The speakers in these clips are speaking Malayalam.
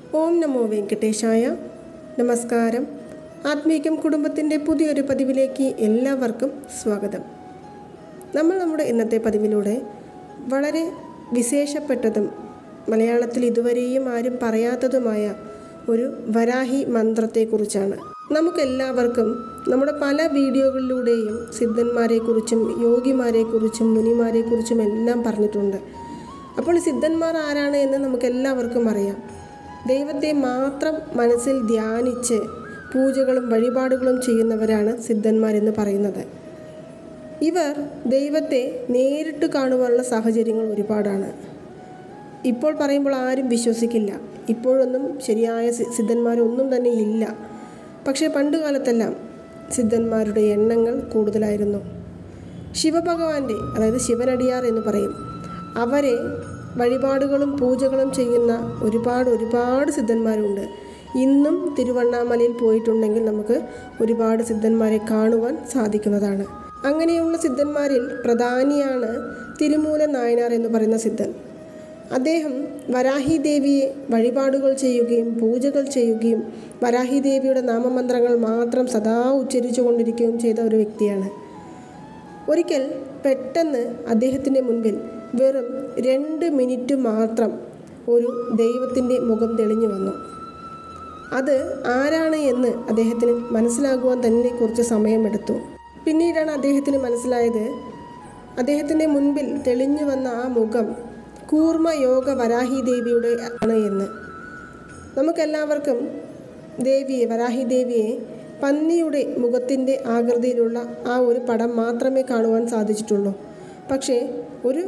ഓം നമോ വെങ്കടേശായ നമസ്കാരം ആത്മീകം കുടുംബത്തിൻ്റെ പുതിയൊരു പതിവിലേക്ക് എല്ലാവർക്കും സ്വാഗതം നമ്മൾ നമ്മുടെ ഇന്നത്തെ പതിവിലൂടെ വളരെ വിശേഷപ്പെട്ടതും മലയാളത്തിൽ ഇതുവരെയും ആരും പറയാത്തതുമായ ഒരു വരാഹി മന്ത്രത്തെക്കുറിച്ചാണ് നമുക്കെല്ലാവർക്കും നമ്മുടെ പല വീഡിയോകളിലൂടെയും സിദ്ധന്മാരെക്കുറിച്ചും യോഗിമാരെക്കുറിച്ചും മുനിമാരെക്കുറിച്ചും എല്ലാം പറഞ്ഞിട്ടുണ്ട് അപ്പോൾ ഈ സിദ്ധന്മാർ ആരാണ് എന്ന് നമുക്ക് എല്ലാവർക്കും അറിയാം ദൈവത്തെ മാത്രം മനസ്സിൽ ധ്യാനിച്ച് പൂജകളും വഴിപാടുകളും ചെയ്യുന്നവരാണ് സിദ്ധന്മാരെന്ന് പറയുന്നത് ഇവർ ദൈവത്തെ നേരിട്ട് കാണുവാനുള്ള സാഹചര്യങ്ങൾ ഒരുപാടാണ് ഇപ്പോൾ പറയുമ്പോൾ ആരും വിശ്വസിക്കില്ല ഇപ്പോഴൊന്നും ശരിയായ സി- സിദ്ധന്മാരൊന്നും തന്നെ ഇല്ല പക്ഷേ പണ്ടുകാലത്തെല്ലാം സിദ്ധന്മാരുടെ എണ്ണങ്ങൾ കൂടുതലായിരുന്നു ശിവഭഗവാന്റെ അതായത് ശിവനടിയാർ എന്ന് പറയും അവരെ വഴിപാടുകളും പൂജകളും ചെയ്യുന്ന ഒരുപാട് ഒരുപാട് സിദ്ധന്മാരുണ്ട് ഇന്നും തിരുവണ്ണാമലയിൽ പോയിട്ടുണ്ടെങ്കിൽ നമുക്ക് ഒരുപാട് സിദ്ധന്മാരെ കാണുവാൻ സാധിക്കുന്നതാണ് അങ്ങനെയുള്ള സിദ്ധന്മാരിൽ പ്രധാനിയാണ് തിരുമൂല നായനാർ എന്ന് പറയുന്ന സിദ്ധൻ അദ്ദേഹം വരാഹി ദേവിയെ വഴിപാടുകൾ ചെയ്യുകയും പൂജകൾ ചെയ്യുകയും വരാഹി ദേവിയുടെ നാമമന്ത്രങ്ങൾ മാത്രം സദാ ഉച്ചരിച്ചു കൊണ്ടിരിക്കുകയും ചെയ്ത ഒരു വ്യക്തിയാണ് ഒരിക്കൽ പെട്ടെന്ന് അദ്ദേഹത്തിൻ്റെ മുൻപിൽ വെറും രണ്ട് മിനിറ്റ് മാത്രം ഒരു ദൈവത്തിൻ്റെ മുഖം തെളിഞ്ഞു വന്നു അത് ആരാണ് എന്ന് അദ്ദേഹത്തിന് മനസ്സിലാകുവാൻ തന്നെ കുറച്ച് സമയമെടുത്തു പിന്നീടാണ് അദ്ദേഹത്തിന് മനസ്സിലായത് അദ്ദേഹത്തിൻ്റെ മുൻപിൽ തെളിഞ്ഞു വന്ന ആ മുഖം കൂർമ്മ യോഗ വരാഹി ദേവിയുടെ ആണ് എന്ന് നമുക്കെല്ലാവർക്കും ദേവിയെ വരാഹി ദേവിയെ പന്നിയുടെ മുഖത്തിൻ്റെ ആകൃതിയിലുള്ള ആ ഒരു പടം മാത്രമേ കാണുവാൻ സാധിച്ചിട്ടുള്ളൂ പക്ഷേ ഒരു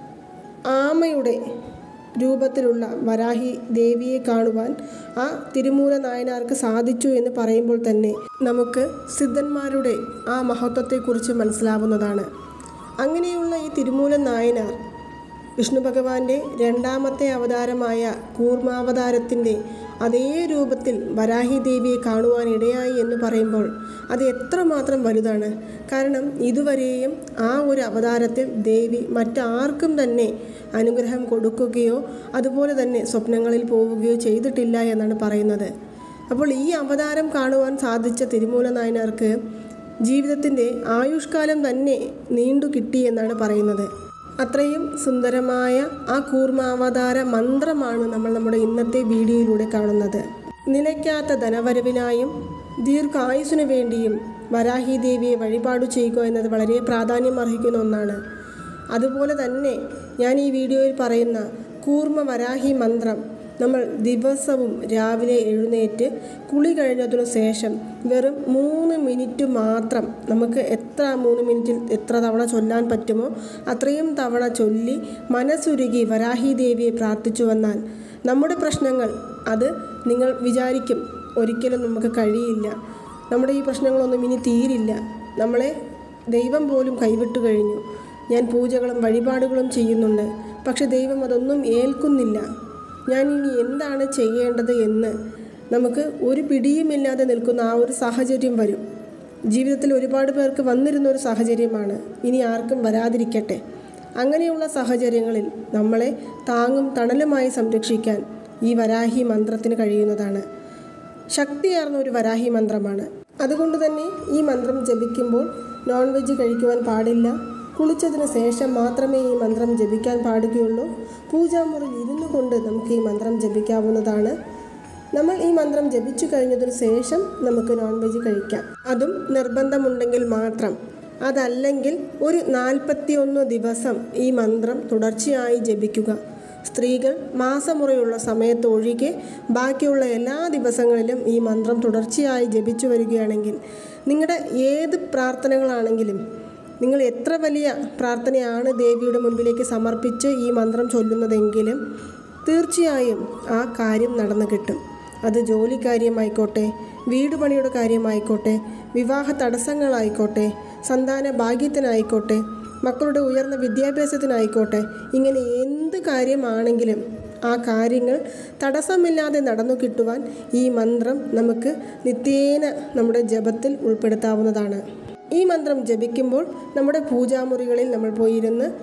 ആമയുടെ രൂപത്തിലുള്ള വരാഹി ദേവിയെ കാണുവാൻ ആ തിരുമൂല നായനാർക്ക് സാധിച്ചു എന്ന് പറയുമ്പോൾ തന്നെ നമുക്ക് സിദ്ധന്മാരുടെ ആ മഹത്വത്തെക്കുറിച്ച് മനസ്സിലാവുന്നതാണ് അങ്ങനെയുള്ള ഈ തിരുമൂല നായനാർ വിഷ്ണു ഭഗവാന്റെ രണ്ടാമത്തെ അവതാരമായ കൂർമാവതാരത്തിൻ്റെ അതേ രൂപത്തിൽ വരാഹി ദേവിയെ കാണുവാൻ ഇടയായി എന്ന് പറയുമ്പോൾ അത് എത്രമാത്രം വലുതാണ് കാരണം ഇതുവരെയും ആ ഒരു അവതാരത്തിൽ ദേവി മറ്റാർക്കും തന്നെ അനുഗ്രഹം കൊടുക്കുകയോ അതുപോലെ തന്നെ സ്വപ്നങ്ങളിൽ പോവുകയോ ചെയ്തിട്ടില്ല എന്നാണ് പറയുന്നത് അപ്പോൾ ഈ അവതാരം കാണുവാൻ സാധിച്ച തിരുമൂല നായനാർക്ക് ജീവിതത്തിൻ്റെ ആയുഷ്കാലം തന്നെ നീണ്ടു കിട്ടി എന്നാണ് പറയുന്നത് അത്രയും സുന്ദരമായ ആ കൂർമാവതാര മന്ത്രമാണ് നമ്മൾ നമ്മുടെ ഇന്നത്തെ വീഡിയോയിലൂടെ കാണുന്നത് നിലയ്ക്കാത്ത ധനവരവിനായും ദീർഘായുസിനു വേണ്ടിയും വരാഹി ദേവിയെ വഴിപാട് ചെയ്യുക എന്നത് വളരെ പ്രാധാന്യം അർഹിക്കുന്ന ഒന്നാണ് അതുപോലെ തന്നെ ഞാൻ ഈ വീഡിയോയിൽ പറയുന്ന കൂർമ്മ വരാഹി മന്ത്രം നമ്മൾ ദിവസവും രാവിലെ എഴുന്നേറ്റ് കുളി കഴിഞ്ഞതിനു ശേഷം വെറും മൂന്ന് മിനിറ്റ് മാത്രം നമുക്ക് എത്ര മൂന്ന് മിനിറ്റിൽ എത്ര തവണ ചൊല്ലാൻ പറ്റുമോ അത്രയും തവണ ചൊല്ലി മനസ്സുരുകി വരാഹി ദേവിയെ പ്രാർത്ഥിച്ചു വന്നാൽ നമ്മുടെ പ്രശ്നങ്ങൾ അത് നിങ്ങൾ വിചാരിക്കും ഒരിക്കലും നമുക്ക് കഴിയില്ല നമ്മുടെ ഈ പ്രശ്നങ്ങളൊന്നും ഇനി തീരില്ല നമ്മളെ ദൈവം പോലും കൈവിട്ടു കഴിഞ്ഞു ഞാൻ പൂജകളും വഴിപാടുകളും ചെയ്യുന്നുണ്ട് പക്ഷെ ദൈവം അതൊന്നും ഏൽക്കുന്നില്ല ഞാൻ ഇനി എന്താണ് ചെയ്യേണ്ടത് എന്ന് നമുക്ക് ഒരു പിടിയുമില്ലാതെ നിൽക്കുന്ന ആ ഒരു സാഹചര്യം വരും ജീവിതത്തിൽ ഒരുപാട് പേർക്ക് വന്നിരുന്ന ഒരു സാഹചര്യമാണ് ഇനി ആർക്കും വരാതിരിക്കട്ടെ അങ്ങനെയുള്ള സാഹചര്യങ്ങളിൽ നമ്മളെ താങ്ങും തണലുമായി സംരക്ഷിക്കാൻ ഈ വരാഹി മന്ത്രത്തിന് കഴിയുന്നതാണ് ശക്തിയാർന്ന ഒരു വരാഹി മന്ത്രമാണ് അതുകൊണ്ട് തന്നെ ഈ മന്ത്രം ജപിക്കുമ്പോൾ നോൺ വെജ് കഴിക്കുവാൻ പാടില്ല കുളിച്ചതിന് ശേഷം മാത്രമേ ഈ മന്ത്രം ജപിക്കാൻ പാടുകയുള്ളൂ പൂജാമുറിയിൽ ഇരുന്നു കൊണ്ട് നമുക്ക് ഈ മന്ത്രം ജപിക്കാവുന്നതാണ് നമ്മൾ ഈ മന്ത്രം ജപിച്ചു കഴിഞ്ഞതിന് ശേഷം നമുക്ക് നോൺ വെജ് കഴിക്കാം അതും നിർബന്ധമുണ്ടെങ്കിൽ മാത്രം അതല്ലെങ്കിൽ ഒരു നാൽപ്പത്തിയൊന്ന് ദിവസം ഈ മന്ത്രം തുടർച്ചയായി ജപിക്കുക സ്ത്രീകൾ മാസമുറയുള്ള സമയത്ത് ഒഴികെ ബാക്കിയുള്ള എല്ലാ ദിവസങ്ങളിലും ഈ മന്ത്രം തുടർച്ചയായി ജപിച്ചു വരികയാണെങ്കിൽ നിങ്ങളുടെ ഏത് പ്രാർത്ഥനകളാണെങ്കിലും നിങ്ങൾ എത്ര വലിയ പ്രാർത്ഥനയാണ് ദേവിയുടെ മുൻപിലേക്ക് സമർപ്പിച്ച് ഈ മന്ത്രം ചൊല്ലുന്നതെങ്കിലും തീർച്ചയായും ആ കാര്യം നടന്നു കിട്ടും അത് ജോലി കാര്യമായിക്കോട്ടെ വീട് പണിയുടെ കാര്യമായിക്കോട്ടെ വിവാഹ തടസ്സങ്ങളായിക്കോട്ടെ സന്താന ഭാഗ്യത്തിനായിക്കോട്ടെ മക്കളുടെ ഉയർന്ന വിദ്യാഭ്യാസത്തിനായിക്കോട്ടെ ഇങ്ങനെ എന്ത് കാര്യമാണെങ്കിലും ആ കാര്യങ്ങൾ തടസ്സമില്ലാതെ നടന്നു കിട്ടുവാൻ ഈ മന്ത്രം നമുക്ക് നിത്യേന നമ്മുടെ ജപത്തിൽ ഉൾപ്പെടുത്താവുന്നതാണ് ഈ മന്ത്രം ജപിക്കുമ്പോൾ നമ്മുടെ പൂജാമുറികളിൽ നമ്മൾ പോയിരുന്ന്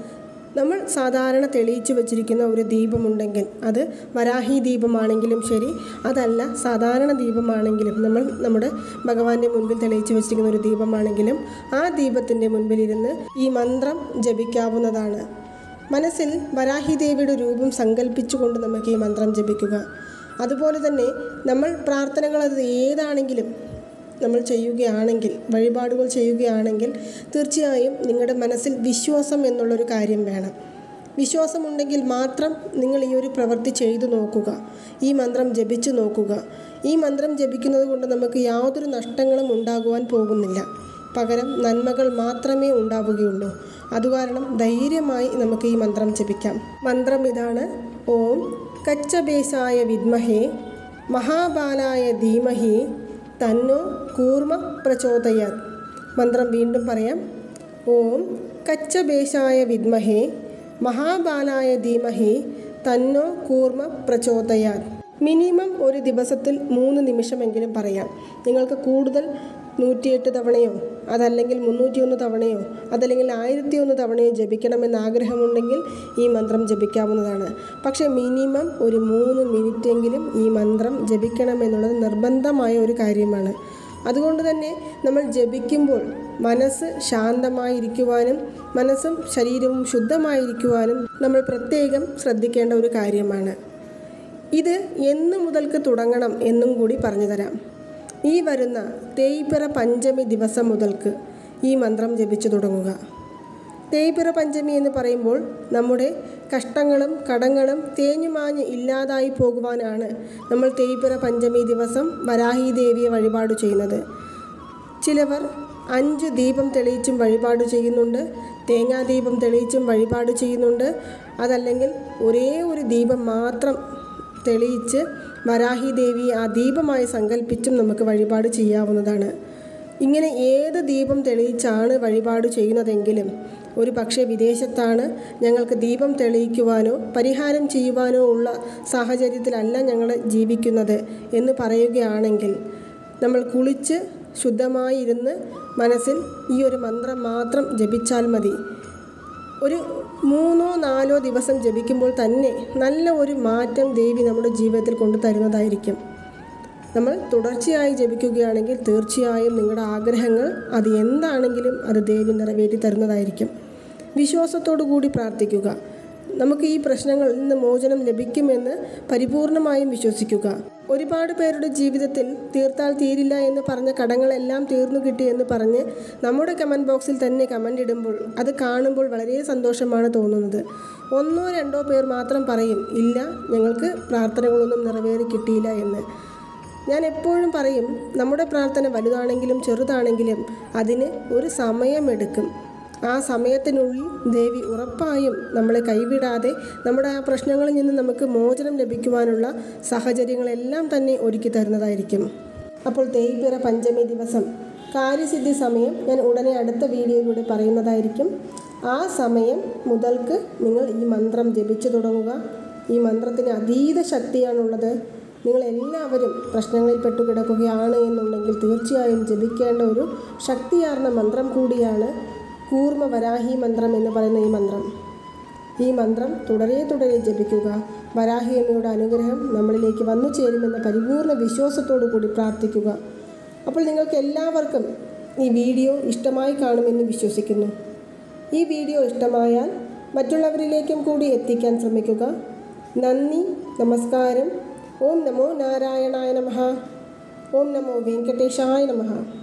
നമ്മൾ സാധാരണ തെളിയിച്ചു വച്ചിരിക്കുന്ന ഒരു ദീപമുണ്ടെങ്കിൽ അത് വരാഹി ദീപമാണെങ്കിലും ശരി അതല്ല സാധാരണ ദീപമാണെങ്കിലും നമ്മൾ നമ്മുടെ ഭഗവാന്റെ മുൻപിൽ തെളിയിച്ചു വച്ചിരിക്കുന്ന ഒരു ദീപമാണെങ്കിലും ആ ദീപത്തിൻ്റെ മുൻപിലിരുന്ന് ഈ മന്ത്രം ജപിക്കാവുന്നതാണ് മനസ്സിൽ വരാഹി ദേവിയുടെ രൂപം സങ്കല്പിച്ചുകൊണ്ട് നമുക്ക് ഈ മന്ത്രം ജപിക്കുക അതുപോലെ തന്നെ നമ്മൾ പ്രാർത്ഥനകൾ അത് ഏതാണെങ്കിലും നമ്മൾ ചെയ്യുകയാണെങ്കിൽ വഴിപാടുകൾ ചെയ്യുകയാണെങ്കിൽ തീർച്ചയായും നിങ്ങളുടെ മനസ്സിൽ വിശ്വാസം എന്നുള്ളൊരു കാര്യം വേണം വിശ്വാസമുണ്ടെങ്കിൽ മാത്രം നിങ്ങൾ ഈ ഒരു പ്രവൃത്തി ചെയ്തു നോക്കുക ഈ മന്ത്രം ജപിച്ചു നോക്കുക ഈ മന്ത്രം ജപിക്കുന്നത് കൊണ്ട് നമുക്ക് യാതൊരു നഷ്ടങ്ങളും ഉണ്ടാകുവാൻ പോകുന്നില്ല പകരം നന്മകൾ മാത്രമേ ഉണ്ടാവുകയുള്ളൂ അതുകാരണം ധൈര്യമായി നമുക്ക് ഈ മന്ത്രം ജപിക്കാം മന്ത്രം ഇതാണ് ഓം കച്ചബേസായ വിദ്മഹേ മഹാബാലായ ധീമഹി തന്നോ കൂർമ്മ പ്രചോദയാത് മന്ത്രം വീണ്ടും പറയാം ഓം കച്ചബേശായ വിദ്മഹേ മഹാബാലായ ധീമഹി തന്നോ കൂർമ്മ പ്രചോദയാത് മിനിമം ഒരു ദിവസത്തിൽ മൂന്ന് നിമിഷമെങ്കിലും പറയാം നിങ്ങൾക്ക് കൂടുതൽ നൂറ്റിയെട്ട് തവണയോ അതല്ലെങ്കിൽ മുന്നൂറ്റിയൊന്ന് തവണയോ അതല്ലെങ്കിൽ ആയിരത്തി ഒന്ന് തവണയോ ജപിക്കണമെന്ന് ആഗ്രഹമുണ്ടെങ്കിൽ ഈ മന്ത്രം ജപിക്കാവുന്നതാണ് പക്ഷേ മിനിമം ഒരു മൂന്ന് മിനിറ്റെങ്കിലും ഈ മന്ത്രം ജപിക്കണമെന്നുള്ളത് നിർബന്ധമായ ഒരു കാര്യമാണ് അതുകൊണ്ട് തന്നെ നമ്മൾ ജപിക്കുമ്പോൾ മനസ്സ് ശാന്തമായിരിക്കുവാനും മനസ്സും ശരീരവും ശുദ്ധമായിരിക്കുവാനും നമ്മൾ പ്രത്യേകം ശ്രദ്ധിക്കേണ്ട ഒരു കാര്യമാണ് ഇത് എന്ന് മുതൽക്ക് തുടങ്ങണം എന്നും കൂടി പറഞ്ഞു തരാം ഈ വരുന്ന തേയ്പിറ പഞ്ചമി ദിവസം മുതൽക്ക് ഈ മന്ത്രം ജപിച്ചു തുടങ്ങുക തേയ്പിറ പഞ്ചമി എന്ന് പറയുമ്പോൾ നമ്മുടെ കഷ്ടങ്ങളും കടങ്ങളും തേഞ്ഞുമാഞ്ഞ് ഇല്ലാതായി പോകുവാനാണ് നമ്മൾ തേയ്പിറ പഞ്ചമി ദിവസം വരാഹി ദേവിയെ വഴിപാട് ചെയ്യുന്നത് ചിലവർ അഞ്ച് ദീപം തെളിയിച്ചും വഴിപാട് ചെയ്യുന്നുണ്ട് തേങ്ങാദീപം തെളിയിച്ചും വഴിപാട് ചെയ്യുന്നുണ്ട് അതല്ലെങ്കിൽ ഒരേ ഒരു ദീപം മാത്രം തെളിയിച്ച് വരാഹി ദേവി ആ ദീപമായി സങ്കല്പിച്ചും നമുക്ക് വഴിപാട് ചെയ്യാവുന്നതാണ് ഇങ്ങനെ ഏത് ദീപം തെളിയിച്ചാണ് വഴിപാട് ചെയ്യുന്നതെങ്കിലും ഒരു പക്ഷേ വിദേശത്താണ് ഞങ്ങൾക്ക് ദീപം തെളിയിക്കുവാനോ പരിഹാരം ചെയ്യുവാനോ ഉള്ള സാഹചര്യത്തിലല്ല ഞങ്ങൾ ജീവിക്കുന്നത് എന്ന് പറയുകയാണെങ്കിൽ നമ്മൾ കുളിച്ച് ശുദ്ധമായി ഇരുന്ന് മനസ്സിൽ ഈ ഒരു മന്ത്രം മാത്രം ജപിച്ചാൽ മതി ഒരു മൂന്നോ നാലോ ദിവസം ജപിക്കുമ്പോൾ തന്നെ നല്ല ഒരു മാറ്റം ദേവി നമ്മുടെ ജീവിതത്തിൽ കൊണ്ടു തരുന്നതായിരിക്കും നമ്മൾ തുടർച്ചയായി ജപിക്കുകയാണെങ്കിൽ തീർച്ചയായും നിങ്ങളുടെ ആഗ്രഹങ്ങൾ അത് എന്താണെങ്കിലും അത് ദേവി നിറവേറ്റി തരുന്നതായിരിക്കും വിശ്വാസത്തോടു കൂടി പ്രാർത്ഥിക്കുക നമുക്ക് ഈ പ്രശ്നങ്ങളിൽ നിന്ന് മോചനം ലഭിക്കുമെന്ന് പരിപൂർണമായും വിശ്വസിക്കുക ഒരുപാട് പേരുടെ ജീവിതത്തിൽ തീർത്താൽ തീരില്ല എന്ന് പറഞ്ഞ കടങ്ങളെല്ലാം തീർന്നു കിട്ടി എന്ന് പറഞ്ഞ് നമ്മുടെ കമൻറ്റ് ബോക്സിൽ തന്നെ കമൻ്റ് ഇടുമ്പോൾ അത് കാണുമ്പോൾ വളരെ സന്തോഷമാണ് തോന്നുന്നത് ഒന്നോ രണ്ടോ പേർ മാത്രം പറയും ഇല്ല ഞങ്ങൾക്ക് പ്രാർത്ഥനകളൊന്നും നിറവേറി കിട്ടിയില്ല എന്ന് ഞാൻ എപ്പോഴും പറയും നമ്മുടെ പ്രാർത്ഥന വലുതാണെങ്കിലും ചെറുതാണെങ്കിലും അതിന് ഒരു സമയമെടുക്കും ആ സമയത്തിനുള്ളിൽ ദേവി ഉറപ്പായും നമ്മളെ കൈവിടാതെ നമ്മുടെ ആ പ്രശ്നങ്ങളിൽ നിന്ന് നമുക്ക് മോചനം ലഭിക്കുവാനുള്ള സാഹചര്യങ്ങളെല്ലാം തന്നെ ഒരുക്കി തരുന്നതായിരിക്കും അപ്പോൾ തേയ്പിറ പഞ്ചമി ദിവസം കാര്യസിദ്ധി സമയം ഞാൻ ഉടനെ അടുത്ത വീഡിയോയിലൂടെ പറയുന്നതായിരിക്കും ആ സമയം മുതൽക്ക് നിങ്ങൾ ഈ മന്ത്രം ജപിച്ചു തുടങ്ങുക ഈ മന്ത്രത്തിന് അതീത ശക്തിയാണുള്ളത് നിങ്ങൾ എല്ലാവരും പ്രശ്നങ്ങളിൽ പെട്ടു കിടക്കുകയാണ് എന്നുണ്ടെങ്കിൽ തീർച്ചയായും ജപിക്കേണ്ട ഒരു ശക്തിയാർന്ന മന്ത്രം കൂടിയാണ് കൂർമ്മ വരാഹി മന്ത്രം എന്ന് പറയുന്ന ഈ മന്ത്രം ഈ മന്ത്രം തുടരെ തുടരെ ജപിക്കുക വരാഹി അമ്മയുടെ അനുഗ്രഹം നമ്മളിലേക്ക് വന്നു ചേരുമെന്ന പരിപൂർണ വിശ്വാസത്തോടു കൂടി പ്രാർത്ഥിക്കുക അപ്പോൾ നിങ്ങൾക്ക് എല്ലാവർക്കും ഈ വീഡിയോ ഇഷ്ടമായി കാണുമെന്ന് വിശ്വസിക്കുന്നു ഈ വീഡിയോ ഇഷ്ടമായാൽ മറ്റുള്ളവരിലേക്കും കൂടി എത്തിക്കാൻ ശ്രമിക്കുക നന്ദി നമസ്കാരം ഓം നമോ നാരായണായ നമഃ ഓം നമോ വെങ്കടേശായ നമഃ